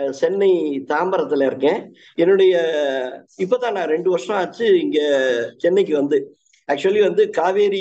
அஹ், சென்னை தாம்பரத்துல இருக்கேன் என்னுடைய இப்பதான் நான் ரெண்டு வருஷம் ஆச்சு இங்க சென்னைக்கு வந்து ஆக்சுவலி வந்து காவேரி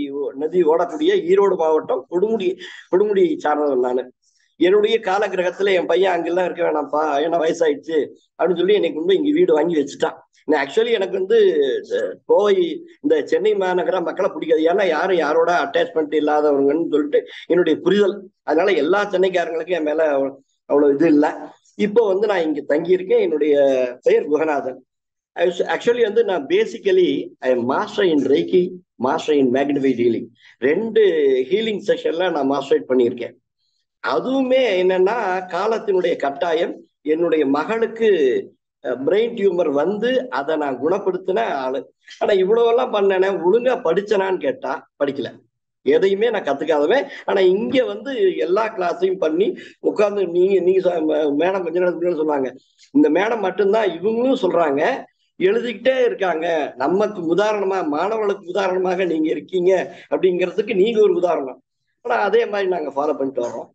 நதி ஓடக்கூடிய ஈரோடு மாவட்டம் கொடுமுடி கொடுமுடியை சார்ந்தவன் நான் என்னுடைய காலகிரகத்துல என் பையன் அங்கெல்லாம் இருக்க வேணாம்ப்பா ஏன்னா வயசாயிடுச்சு அப்படின்னு சொல்லி எனக்கு வந்து இங்க வீடு வாங்கி வச்சுட்டான் ஆக்சுவலி எனக்கு வந்து அஹ், கோவை இந்த சென்னை மாநகர மக்களை பிடிக்காது ஏன்னா யாரும் யாரோட அட்டாச்மெண்ட் இல்லாதவங்கன்னு சொல்லிட்டு என்னுடைய புரிதல் அதனால எல்லா சென்னைக்காரங்களுக்கும் என் மேல அவ்வ- அவ்வளவு இது இல்லை இப்போ வந்து நான் இங்க தங்கியிருக்கேன் என்னுடைய பெயர் குகநாதன் ஆக்சுவலி வந்து நான் basically I master in reiki master in magnified healing ரெண்டு ஹீலிங் செஷன்ல நான் மாஸ்டரேட் பண்ணியிருக்கேன் அதுவுமே என்னன்னா காலத்தினுடைய கட்டாயம் என்னுடைய மகளுக்கு பிரெயின் டியூமர் வந்து அதை நான் குணப்படுத்தின ஆளு ஆனா இவ்வளவெல்லாம் பண்ணேனே ஒழுங்கா படிச்சனான்னு கேட்டா படிக்கல எதையுமே நான் கத்துக்காதவன் ஆனா இங்க வந்து எல்லா கிளாஸையும் பண்ணி உட்கார்ந்து நீங்க நீங்க மேடம் கொஞ்ச நேரத்துக்கு முன்னாடி சொன்னாங்க இந்த மேடம் மட்டும்தான் இவங்களும் சொல்றாங்க எழுதிக்கிட்டே இருக்காங்க நமக்கு உதாரணமா மாணவர்களுக்கு உதாரணமாக நீங்க இருக்கீங்க அப்படிங்கிறதுக்கு நீங்க ஒரு உதாரணம் ஆனா அதே மாதிரி நாங்க ஃபாலோ பண்ணிட்டு வரோம்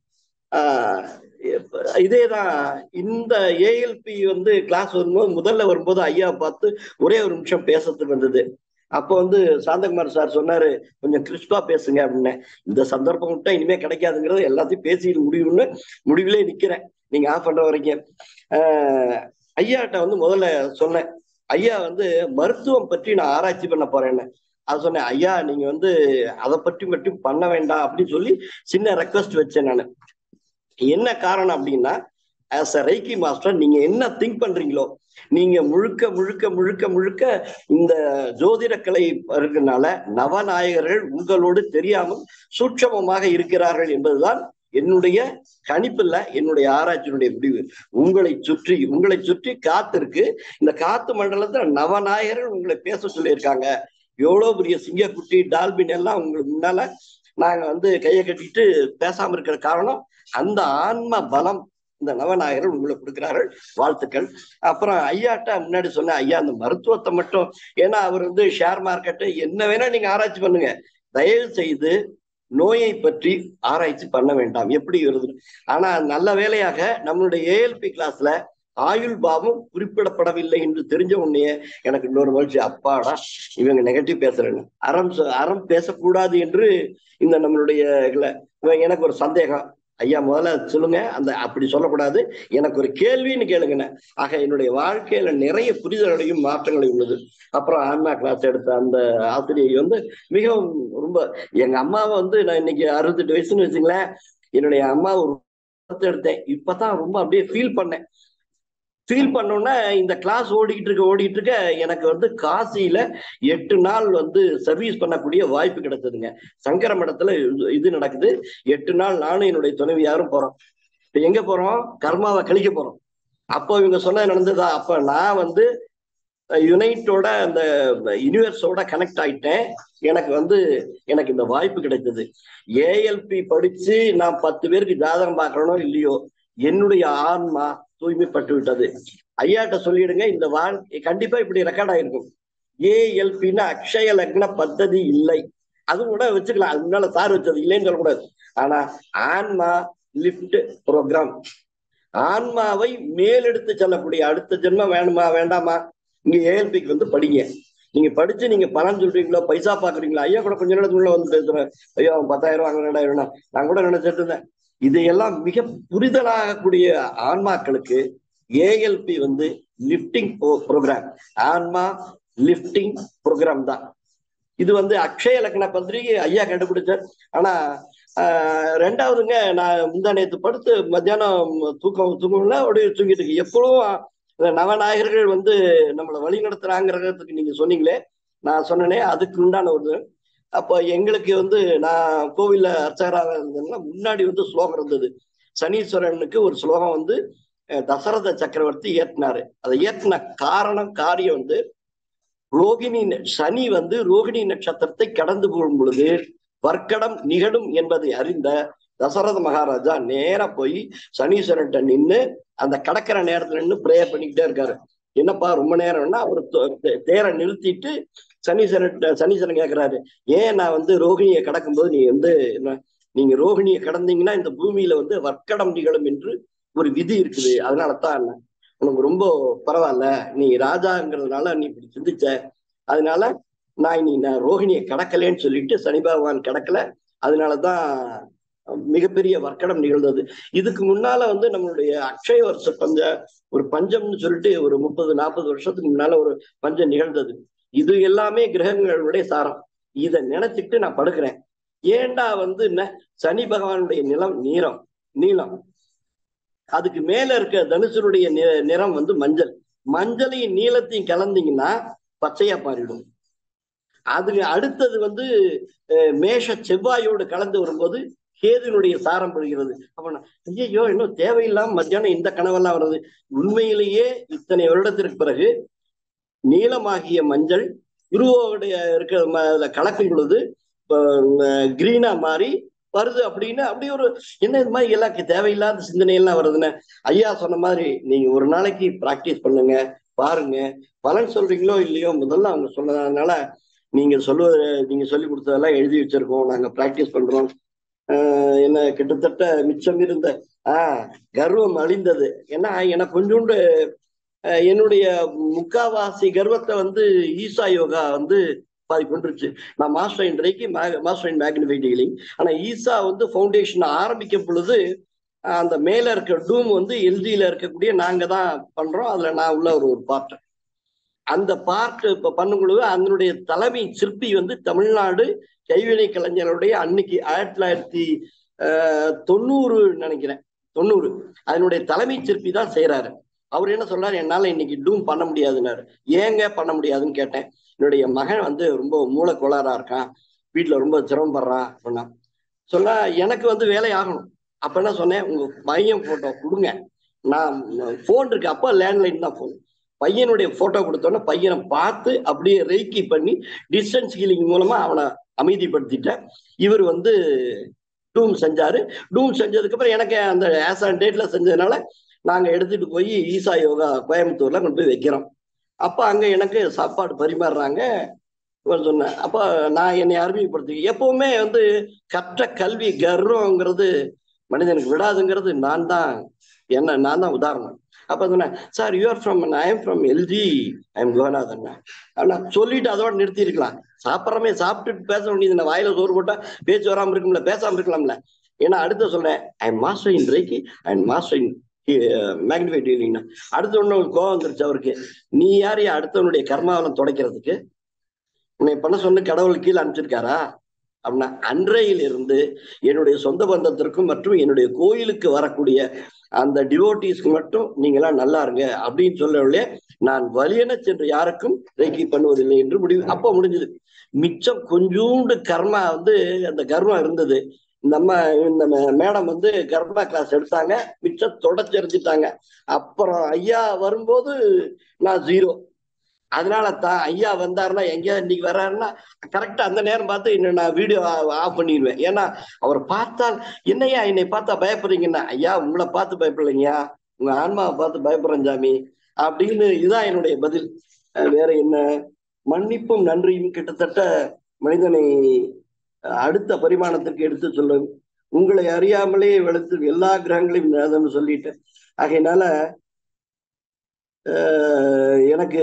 ஆஹ் இப்ப இதேதான் இந்த ஏஎல்பி வந்து கிளாஸ் வரும்போது முதல்ல வரும்போது ஐயா பார்த்து ஒரே ஒரு நிமிஷம் பேசுறதுக்கு வந்தது அப்போ வந்து சாந்தகுமார் சார் சொன்னாரு கொஞ்சம் கிறிஸ்பா பேசுங்க அப்படின்னு இந்த சந்தர்ப்பம் விட்டா இனிமே கிடைக்காதுங்கிறது எல்லாத்தையும் பேசிட்டு முடிவுன்னு முடிவிலே நிக்கிறேன் நீங்க ஆஃப் பண்ற வரைக்கும் ஆஹ் ஐயாட்ட வந்து முதல்ல சொன்னேன் ஐயா வந்து மருத்துவம் பற்றி நான் ஆராய்ச்சி பண்ண போறேன்னு அது சொன்னேன் ஐயா நீங்க வந்து அதை பற்றி மட்டும் பண்ண வேண்டாம் அப்படின்னு சொல்லி சின்ன ரெக்வஸ்ட் வச்சேன் நான் என்ன காரணம் அப்படின்னா ஆஸ் அ ரைக்கி மாஸ்டர் நீங்க என்ன திங்க் பண்றீங்களோ நீங்க முழுக்க முழுக்க முழுக்க முழுக்க இந்த ஜோதிட கலை இருக்கனால நவநாயகர்கள் உங்களோடு தெரியாமல் சூட்சமமாக இருக்கிறார்கள் என்பதுதான் என்னுடைய கணிப்பில்ல என்னுடைய ஆராய்ச்சியினுடைய முடிவு உங்களை சுற்றி உங்களை சுற்றி காத்து இருக்கு இந்த காத்து மண்டலத்துல நவநாயகர்கள் உங்களை பேச சொல்லியிருக்காங்க எவ்வளவு பெரிய சிங்கக்குட்டி டால்பின் எல்லாம் உங்களுக்கு முன்னால நாங்க வந்து கையை கட்டிட்டு பேசாம இருக்கிற காரணம் அந்த ஆன்ம பலம் இந்த நவநாயகர்கள் உங்களுக்கு கொடுக்கிறார்கள் வாழ்த்துக்கள் அப்புறம் ஐயாட்ட முன்னாடி சொன்ன ஐயா அந்த மருத்துவத்தை மட்டும் ஏன்னா அவர் வந்து ஷேர் மார்க்கெட்டு என்ன வேணா நீங்க ஆராய்ச்சி பண்ணுங்க தயவு செய்து நோயை பற்றி ஆராய்ச்சி பண்ண வேண்டாம் எப்படி வருது ஆனா நல்ல வேலையாக நம்மளுடைய ஏஎல்பி கிளாஸ்ல ஆயுள் பாவம் குறிப்பிடப்படவில்லை என்று தெரிஞ்ச உடனே எனக்கு இன்னொரு மகிழ்ச்சி அப்பாடா இவங்க நெகட்டிவ் பேசுறேன்னு அறம் சொ- அறம் பேசக்கூடாது என்று இந்த நம்மளுடைய இதுல இவன் எனக்கு ஒரு சந்தேகம் ஐயா முதல்ல சொல்லுங்க அந்த அப்படி சொல்லக்கூடாது எனக்கு ஒரு கேள்வின்னு கேளுங்கண்ணே ஆக என்னுடைய வாழ்க்கையில நிறைய புரிதல்களையும் மாற்றங்களையும் உள்ளது அப்புறம் ஆன்மா கிளாஸ் எடுத்த அந்த ஆசிரியை வந்து மிகவும் ரொம்ப எங்க அம்மாவை வந்து நான் இன்னைக்கு அறுபத்தெட்டு வயசுன்னு வச்சுங்களேன் என்னுடைய அம்மா ஒரு படத்தை எடுத்தேன் இப்பதான் ரொம்ப அப்படியே ஃபீல் பண்ணேன் ஃபீல் பண்ணோன்னா இந்த கிளாஸ் ஓடிக்கிட்டு இருக்க ஓடிக்கிட்டு இருக்க எனக்கு வந்து காசியில எட்டு நாள் வந்து சர்வீஸ் பண்ணக்கூடிய வாய்ப்பு கிடைச்சதுங்க சங்கர மடத்துல இது- இது நடக்குது எட்டு நாள் நானும் என்னுடைய துணைவியாரும் போறோம் இப்ப எங்க போறோம் கர்மாவை கழிக்க போறோம் அப்போ இவங்க சொன்னது நடந்ததா அப்ப நான் வந்து யுனைட்டோட அந்த யூனிவர்ஸோட கனெக்ட் ஆயிட்டேன் எனக்கு வந்து எனக்கு இந்த வாய்ப்பு கிடைத்தது ஏஎல்பி படிச்சு நான் பத்து பேருக்கு ஜாதகம் பார்க்கறனோ இல்லையோ என்னுடைய ஆன்மா தூய்மைப்பட்டு விட்டது ஐயாட்ட சொல்லிடுங்க இந்த வாழ்க்கை கண்டிப்பா இப்படி ரெக்கார்ட் ஆயிருக்கும் ஏஎல்பின்னு அக்ஷய லக்ன பத்ததி இல்லை அது கூட வச்சுக்கலாம் அது முன்னால சார் வச்சது இல்லைன்னு சொல்லக்கூடாது ஆனா ஆன்மா லிஃப்ட் ப்ரோக்ராம் ஆன்மாவை மேலெடுத்து செல்லக்கூடிய அடுத்த ஜென்மம் வேணுமா வேண்டாமா இங்க ஏஎல்பிக்கு வந்து படிங்க நீங்க படிச்சு நீங்க பணம் சொல்றீங்களோ பைசா பாக்குறீங்களோ ஐயா கூட கொஞ்ச நேரத்துக்குள்ள வந்து பேசுறேன் ஐயோ அவன் பத்தாயிரம் வாங்க ரெண்டாயிரம் வேணாம் நான் கூட நினைச்சிட்டு இருந்தேன் இதையெல்லாம் மிக புரிதலாகக்கூடிய ஆன்மாக்களுக்கு ஏஎல்பி வந்து லிஃப்டிங் ப்ரோக்ராம் ஆன்மா லிஃப்டிங் ப்ரோக்ராம் தான் இது வந்து அக்ஷய லக்ன பத்திரிகை ஐயா கண்டுபிடிச்சார் ஆனா ஆஹ் ரெண்டாவதுங்க நான் முந்தா நேத்து படுத்து மத்தியானம் தூக்கம் தூக்கம்ல அப்படியே தூங்கிட்டு இருக்கு எப்பவும் இந்த நவநாயகர்கள் வந்து நம்மளை வழி நடத்துறாங்கிறதுக்கு நீங்க சொன்னீங்களே நான் சொன்னனே அதுக்கு உண்டான ஒரு அப்போ எங்களுக்கு வந்து நான் கோவில்ல அர்ச்சகராக இருந்ததுன்னா முன்னாடி வந்து ஸ்லோகம் இருந்தது சனீஸ்வரனுக்கு ஒரு ஸ்லோகம் வந்து அஹ், தசரத சக்கரவர்த்தி ஏற்றினாரு அதை ஏற்றின காரணம் காரியம் வந்து ரோகிணி ந- சனி வந்து ரோகிணி நட்சத்திரத்தை கடந்து போகும் பொழுது வர்க்கடம் நிகழும் என்பதை அறிந்த தசரத மகாராஜா நேரா போய் சனீஸ்வரன்ட்ட நின்னு அந்த கடக்கிற நேரத்துல நின்று ப்ரேயர் பண்ணிக்கிட்டே இருக்காரு என்னப்பா ரொம்ப நேரம்னா அவர் தேரை நிறுத்திட்டு சனீஸ்வரன் சனீஸ்வரன் கேக்குறாரு ஏன் நான் வந்து ரோகிணியை கடக்கும்போது நீ வந்து என்ன நீங்க ரோகிணியை கடந்தீங்கன்னா இந்த பூமியில வந்து வர்க்கடம் நிகழும் என்று ஒரு விதி இருக்குது அதனாலதான் என்ன உனக்கு ரொம்ப பரவாயில்ல நீ ராஜாங்கிறதுனால நீ இப்படி சிந்திச்ச அதனால நான் இனி நான் ரோஹிணியை கடக்கலேன்னு சொல்லிட்டு சனி பகவான் கடக்கல அதனாலதான் மிகப்பெரிய வர்க்கடம் நிகழ்ந்தது இதுக்கு முன்னால வந்து நம்மளுடைய அக்ஷய வருஷ பஞ்ச ஒரு பஞ்சம்னு சொல்லிட்டு ஒரு முப்பது நாற்பது வருஷத்துக்கு முன்னால ஒரு பஞ்சம் நிகழ்ந்தது இது எல்லாமே கிரகங்களுடைய சாரம் இதை நினைச்சிட்டு நான் படுக்கிறேன் ஏண்டா வந்து என்ன சனி பகவானுடைய நிலம் நீரம் நீளம் அதுக்கு மேல இருக்க தனுசனுடைய நிறம் வந்து மஞ்சள் மஞ்சளையும் நீளத்தையும் கலந்தீங்கன்னா பச்சையா மாறிடும் அது அடுத்தது வந்து மேஷ செவ்வாயோடு கலந்து வரும்போது கேதுனுடைய சாரம் பெறுகிறது அப்ப ஐயோ இன்னும் தேவையில்லாம மத்தியானம் இந்த கனவெல்லாம் வருது உண்மையிலேயே இத்தனை வருடத்திற்கு பிறகு நீளமாகிய மஞ்சள் குருவோடைய இருக்கிற கலக்கும் பொழுது கிரீனா மாறி வருது அப்படின்னு அப்படி ஒரு என்ன இது மாதிரி எல்லாம் தேவையில்லாத சிந்தனை எல்லாம் வருதுன்னு ஐயா சொன்ன மாதிரி நீங்க ஒரு நாளைக்கு பிராக்டிஸ் பண்ணுங்க பாருங்க பலன் சொல்றீங்களோ இல்லையோ முதல்ல அவங்க சொன்னதுனால நீங்க சொல்லுவது நீங்க சொல்லி கொடுத்ததெல்லாம் எழுதி வச்சிருக்கோம் நாங்க பிராக்டிஸ் பண்றோம் ஆஹ் என்ன கிட்டத்தட்ட மிச்சம் இருந்த ஆஹ் கர்வம் அழிந்தது ஏன்னா எனக்கு கொஞ்சோண்டு என்னுடைய முக்காவாசி கர்வத்தை வந்து ஈசா யோகா வந்து பாதி கொண்டுருச்சு நான் மாஸ்டர் இன்றைக்கு மாஸ்டர் இன் மேக்னிஃபைட் ஹீலிங் ஆனா ஈசா வந்து ஃபவுண்டேஷன் ஆரம்பிக்கும் பொழுது அந்த மேல இருக்க டூம் வந்து எல்ஜியில இருக்கக்கூடிய நாங்க தான் பண்றோம் அதுல நான் உள்ள ஒரு ஒரு பார்ட் அந்த பார்ட் இப்ப பண்ணும் பொழுது அதனுடைய தலைமை சிற்பி வந்து தமிழ்நாடு கைவினை கலைஞருடைய அன்னைக்கு ஆயிரத்தி தொள்ளாயிரத்தி தொண்ணூறு நினைக்கிறேன் தொண்ணூறு அதனுடைய தலைமை சிற்பி தான் செய்யறாரு அவர் என்ன சொல்றாரு என்னால இன்னைக்கு டூம் பண்ண முடியாதுன்னாரு ஏங்க பண்ண முடியாதுன்னு கேட்டேன் என்னுடைய மகன் வந்து ரொம்ப மூளை கோளாறா இருக்கான் வீட்டுல ரொம்ப சிரமப்படுறான் அப்படின்னா சொல்ல எனக்கு வந்து வேலை ஆகணும் அப்ப என்ன சொன்னேன் உங்க பையன் போட்டோ கொடுங்க நான் போன் இருக்கு அப்ப லேண்ட்லைன் தான் போன் பையனுடைய போட்டோ கொடுத்தோன்னே பையனை பார்த்து அப்படியே ரெய்கி பண்ணி டிஸ்டன்ஸ் ஹீலிங் மூலமா அவனை அமைதிப்படுத்திட்டேன் இவர் வந்து டூம் செஞ்சாரு டூம் செஞ்சதுக்கு அப்புறம் எனக்கு அந்த ஆஸ் ஆன் டேட்ல செஞ்சதுனால நாங்க எடுத்துட்டு போய் ஈசா யோகா கோயம்புத்தூர்ல கொண்டு போய் வைக்கிறோம் அப்ப அங்க எனக்கு சாப்பாடு பரிமாறுறாங்க சொன்னேன் அப்ப நான் என்னை அறிமுகப்படுத்தி எப்பவுமே வந்து கற்ற கல்வி கர்வங்கிறது மனிதனுக்கு விடாதுங்கிறது நான் தான் என்ன நான் தான் உதாரணம் அப்ப சொன்னேன் sir you are from I am from LG I am Konathan ஆனா சொல்லிட்டு அதோட நிறுத்தி இருக்கலாம் சாப்பிட்றமே சாப்பிட்டுட்டு பேச வேண்டியது வாயில சோறு போட்டா பேச்சு வராம இருக்கும்ல பேசாம இருக்கலாம்ல ஏன்னா அடுத்த சொல்றேன் I am master in reiki I am master in magnified ஹீலிங்னா அடுத்த ஒண்ணு கோவம் வந்துருச்சு அவருக்கு நீ யார் அடுத்தவனுடைய கர்மாவலம் துடைக்கிறதுக்கு உன்னை பண்ண சொன்ன கடவுள் கீழே அனுப்பிச்சிருக்காரா அப்படின்னா அன்றையிலிருந்து என்னுடைய சொந்த பந்தத்திற்கும் மற்றும் என்னுடைய கோயிலுக்கு வரக்கூடிய அந்த டிவோட்டிஸ்க்கு மட்டும் நீங்களாம் நல்லா இருங்க அப்படின்னு சொல்லவில்லை நான் வலியன சென்று யாருக்கும் ரேக்கி பண்ணுவதில்லை என்று முடிவு அப்ப முடிஞ்சது மிச்சம் கொஞ்சோண்டு கர்மா வந்து அந்த கர்மம் இருந்தது நம்ம இந்த மேடம் வந்து கர்மா கிளாஸ் எடுத்தாங்க மிச்சம் தொடச்செறிஞ்சிட்டாங்க அப்புறம் ஐயா வரும்போது நான் ஜீரோ அதனால தான் ஐயா வந்தாருன்னா எங்கேயாவது இன்னைக்கு வர்றாருன்னா கரெக்டா அந்த நேரம் பார்த்து இன்னும் நான் வீடியோ ஆஃப் பண்ணிடுவேன் ஏன்னா அவர் பார்த்தால் என்னையா என்னை பார்த்தா பயப்படுறீங்கன்னா ஐயா உங்களை பார்த்து பயப்படலைங்கயா உங்க ஆன்மாவை பார்த்து பயப்படுறேன் சாமி அப்படின்னு இதுதான் என்னுடைய பதில் வேற என்ன மன்னிப்பும் நன்றியும் கிட்டத்தட்ட மனிதனை அடுத்த பரிமாணத்திற்கு எடுத்து சொல்லும் உங்களை அறியாமலே வெளுத்து எல்லா கிரகங்களையும் நேதம்னு சொல்லிட்டேன் ஆகையினால எனக்கு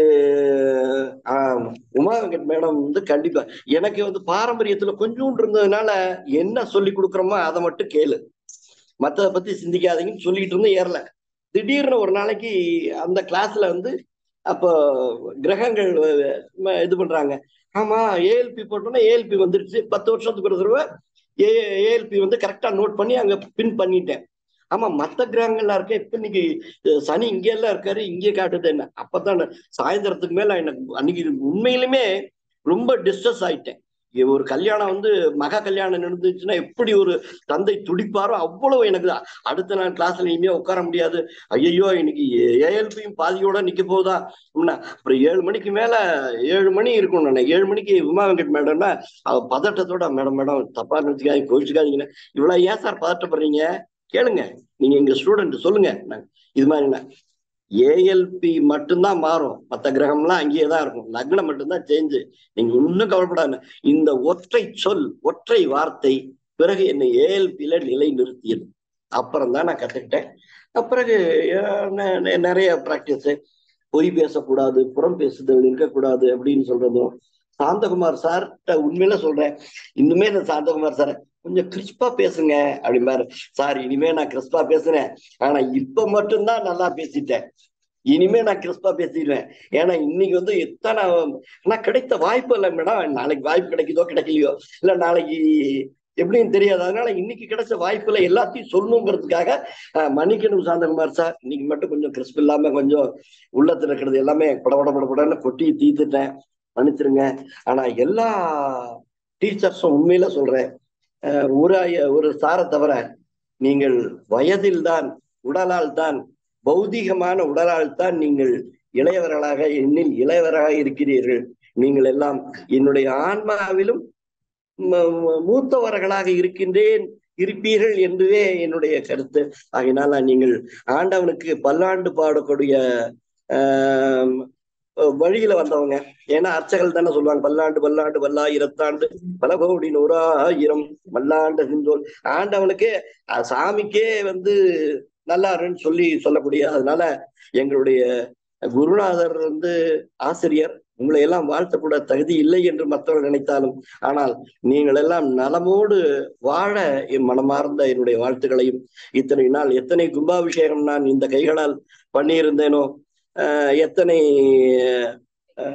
உமா வெங்கட் மேடம் வந்து கண்டிப்பா எனக்கு வந்து பாரம்பரியத்துல கொஞ்சோண்டு இருந்ததுனால என்ன சொல்லி கொடுக்குறோமோ அதை மட்டும் கேளு மத்ததை பத்தி சிந்திக்காதீங்கன்னு சொல்லிட்டு இருந்தும் ஏறல திடீர்னு ஒரு நாளைக்கு அந்த கிளாஸ்ல வந்து அப்போ கிரகங்கள் இது பண்றாங்க ஆமா ஏஎல்பி போட்டோம்னா ஏஎல்பி வந்துருச்சு பத்து வருஷத்துக்கு ஒரு தடவை ஏ ஏஎல்பி வந்து கரெக்டா நோட் பண்ணி அங்க பின் பண்ணிட்டேன் ஆமா மத்த கிரகங்கள்லாம் இருக்க இப்ப இன்னைக்கு சனி இங்க எல்லாம் இருக்காரு இங்கே காட்டுது என்ன அப்பதான் சாயந்தரத்துக்கு மேல எனக்கு அன்னைக்கு உண்மையிலுமே ரொம்ப டிஸ்டர்ஸ் ஆயிட்டேன் ஒரு கல்யாணம் வந்து மகா கல்யாணம் நடந்துச்சுன்னா எப்படி ஒரு தந்தை துடிப்பாரோ அவ்வளவு எனக்கு அடுத்த நாள் கிளாஸ்ல இனிமே உட்கார முடியாது ஐயோ இன்னைக்கு ஏஎல்பியும் பாதியோட நிக்க போகுதா அப்புறம் ஏழு மணிக்கு மேல ஏழு மணி இருக்கும் நான் ஏழு மணிக்கு உமா வெங்கட் மேடம்னா அவ பதட்டத்தோட மேடம் மேடம் தப்பா நினைச்சுக்காதீங்க கோவிச்சுக்காதீங்கன்னு இவ்வளவு ஏன் சார் பதட்டப்படுறீங்க கேளுங்க நீங்க எங்க ஸ்டூடெண்ட் சொல்லுங்க இது மாதிரி ஏஎல்பி மட்டும்தான் மாறும் மற்ற கிரகம்லாம் அங்கேயே தான் இருக்கும் லக்னம் மட்டும்தான் சேஞ்சு நீங்க இன்னும் கவலைப்படாது இந்த ஒற்றை சொல் ஒற்றை வார்த்தை பிறகு என்னை ஏஎல்பியில நிலை நிறுத்தியது அப்புறம் தான் நான் கத்துக்கிட்டேன் அப்பிறகு அஹ், நெ- நெ- நிறைய ப்ராக்டிஸ் பொய் பேசக்கூடாது புறம் பேசுதல் இருக்கக்கூடாது அப்படின்னு சொல்றதும் சாந்தகுமார் சார்கிட்ட உண்மையில சொல்றேன் இன்னுமே இந்த சாந்தகுமார் சார் கொஞ்சம் கிறிஸ்பா பேசுங்க அப்படிம்பாரு சார் இனிமே நான் கிறிஸ்பா பேசுறேன் ஆனா இப்ப மட்டும்தான் நல்லா பேசிட்டேன் இனிமே நான் கிறிஸ்பா பேசிடுவேன் ஏன்னா இன்னைக்கு வந்து எத்தனை ஆனா கிடைத்த வாய்ப்பு இல்லை மேடம் நாளைக்கு வாய்ப்பு கிடைக்குதோ கிடைக்கலையோ இல்ல நாளைக்கு எப்படின்னு தெரியாது அதனால இன்னைக்கு கிடைச்ச வாய்ப்புல எல்லாத்தையும் சொல்லணுங்கிறதுக்காக அஹ், மன்னிக்கணும் சாந்தகுமார் சார் இன்னைக்கு மட்டும் கொஞ்சம் கிறிஸ்ப் இல்லாம கொஞ்சம் உள்ளத்துல இருக்கிறது எல்லாமே படபட படபடன்னு கொட்டி தீர்த்துட்டேன் மன்னிச்சிருங்க ஆனா எல்லா டீச்சர்ஸும் உண்மையில சொல்றேன் அஹ், ஒரு ஐய- ஒரு சாரை தவிர நீங்கள் வயதில் தான் உடலால் தான் பௌதிகமான உடலால் தான் நீங்கள் இளையவர்களாக என்னில் இளையவராக இருக்கிறீர்கள் நீங்கள் எல்லாம் என்னுடைய ஆன்மாவிலும் ம- ம- மூத்தவர்களாக இருக்கின்றேன் இருப்பீர்கள் என்றுவே என்னுடைய கருத்து ஆகையினால நீங்கள் ஆண்டவனுக்கு பல்லாண்டு பாடக்கூடிய ஆஹ் வழியில வந்தவங்க ஏன்னா அர்ச்சகர்கள் தானே சொல்லுவாங்க பல்லாண்டு பல்லாண்டு பல்லாயிரத்தாண்டு பல கோடி நூறாயிரம் மல்லாண்டு சிந்தோல் ஆண்டவனுக்கே அஹ் சாமிக்கே வந்து நல்லாருன்னு சொல்லி சொல்லக்கூடிய அதனால எங்களுடைய குருநாதர் வந்து ஆசிரியர் உங்களை எல்லாம் வாழ்த்தக்கூட தகுதி இல்லை என்று மற்றவர்கள் நினைத்தாலும் ஆனால் நீங்கள் எல்லாம் நலமோடு வாழ என் மனமார்ந்த என்னுடைய வாழ்த்துக்களையும் இத்தனை நாள் எத்தனை கும்பாபிஷேகம் நான் இந்த கைகளால் பண்ணியிருந்தேனோ ஆஹ் எத்தனை ஆஹ்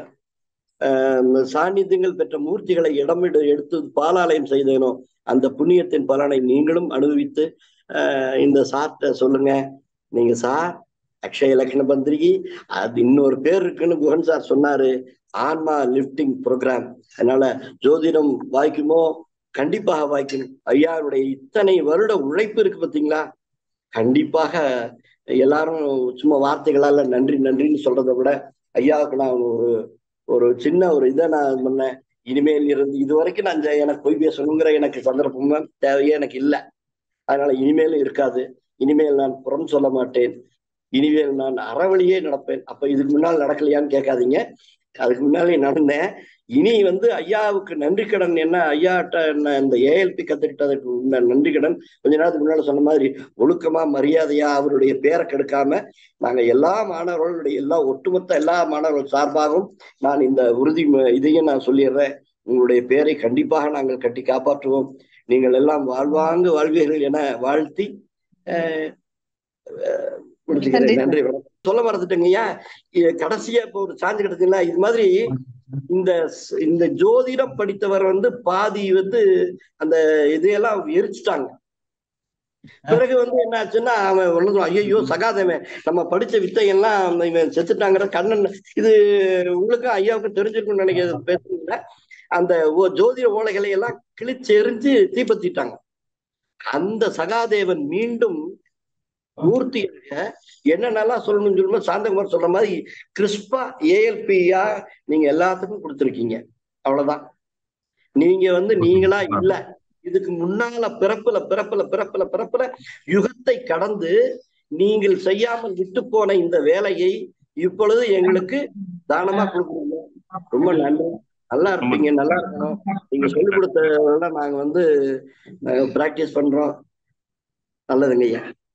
ஆஹ் சாநித்தியங்கள் பெற்ற மூர்த்திகளை இடமிட எடுத்து பாலாலயம் செய்தேனோ அந்த புண்ணியத்தின் பலனை நீங்களும் அனுபவித்து ஆஹ் இந்த சார்ட்ட சொல்லுங்க நீங்க சார் அக்ஷய லக்ன பந்திரிகை அது இன்னொரு பேர் இருக்குன்னு குஹன் சார் சொன்னாரு ஆன்மா லிஃப்டிங் ப்ரோக்ராம் அதனால ஜோதிடம் வாய்க்குமோ கண்டிப்பாக வாய்க்கும் ஐயாவுடைய இத்தனை வருட உழைப்பு இருக்கு பார்த்தீங்களா கண்டிப்பாக எல்லாரும் சும்மா வார்த்தைகளால நன்றி நன்றின்னு சொல்றதை விட ஐயாவுக்கு நான் ஒரு ஒரு சின்ன ஒரு இதை நான் பண்ணேன் இனிமேல் இருந்து இது வரைக்கும் நான் இந்த- எனக்கு பொய் பேசணுங்கிற எனக்கு சந்தர்ப்பமும் தேவையே எனக்கு இல்லை அதனால இனிமேலும் இருக்காது இனிமேல் நான் புறம் சொல்ல மாட்டேன் இனிமேல் நான் அறவழியே நடப்பேன் அப்ப இதுக்கு முன்னால் நடக்கலையான்னு கேட்காதீங்க அதுக்கு முன்னாலே நடந்தேன் இனி வந்து ஐயாவுக்கு நன்றி கடன் என்ன ஐயாட்ட என்ன இந்த ஏஎல்பி கத்துக்கிட்டதுக்கு உள்ள நன்றி கடன் கொஞ்ச நேரத்துக்கு முன்னால சொன்ன மாதிரி ஒழுக்கமா மரியாதையா அவருடைய பேரை கெடுக்காம நாங்க எல்லா மாணவர்களுடைய எல்லா ஒட்டுமொத்த எல்லா மாணவர்கள் சார்பாகவும் நான் இந்த உறுதி ம- இதையும் நான் சொல்லிடுறேன் உங்களுடைய பேரை கண்டிப்பாக நாங்கள் கட்டி காப்பாற்றுவோம் நீங்கள் எல்லாம் வாழ்வாங்கு வாழ்வீர்கள் என வாழ்த்தி அஹ், அஹ், முடிச்சுக்கிறேன் நன்றி வணக்கம். சொல்ல மறந்துட்டேங்க ஐயா இ- கடைசியா இப்போ ஒரு சாஞ்சு கிடக்குங்களா இது மாதிரி இந்த ஸ்- இந்த ஜோதிடம் படித்தவர் வந்து பாதி வந்து அந்த இதையெல்லாம் எரிச்சுட்டாங்க பிறகு வந்து என்ன ஆச்சுன்னா அவன் ஒண்ணு ஐயோ சகாதவன் நம்ம படிச்ச வித்தையெல்லாம் அந்த இவன் செத்துட்டாங்கிற கண்ணன் இது உங்களுக்கும் ஐயாவுக்கும் தெரிஞ்சிருக்கும்னு நினைக்கிறது பேசுறீங்க அந்த ஓ- ஜோதிட ஓலைகளை எல்லாம் கிழிச்சு எரிஞ்சு தீப்பத்திட்டாங்க அந்த சகாதேவன் மீண்டும் மூர்த்தியாக என்னென்னலாம் சொல்லணும்னு சொல்லும்போது சாந்தகுமார் சொல்ற மாதிரி கிறிஸ்பா ஏஎல்பியா நீங்க எல்லாத்துக்கும் கொடுத்துருக்கீங்க அவ்வளவுதான் நீங்க வந்து நீங்களா இல்ல இதுக்கு முன்னால பிறப்புல பிறப்புல பிறப்புல பிறப்புல யுகத்தை கடந்து நீங்கள் செய்யாமல் விட்டு போன இந்த வேலையை இப்பொழுது எங்களுக்கு தானமா கொடுக்குறீங்க ரொம்ப நன்றி நல்லா இருப்பீங்க நல்லா இருக்கணும் நீங்க சொல்லிக் கொடுத்ததெல்லாம் நாங்க வந்து பிராக்டிஸ் பண்றோம் நல்லதுங்க ஐயா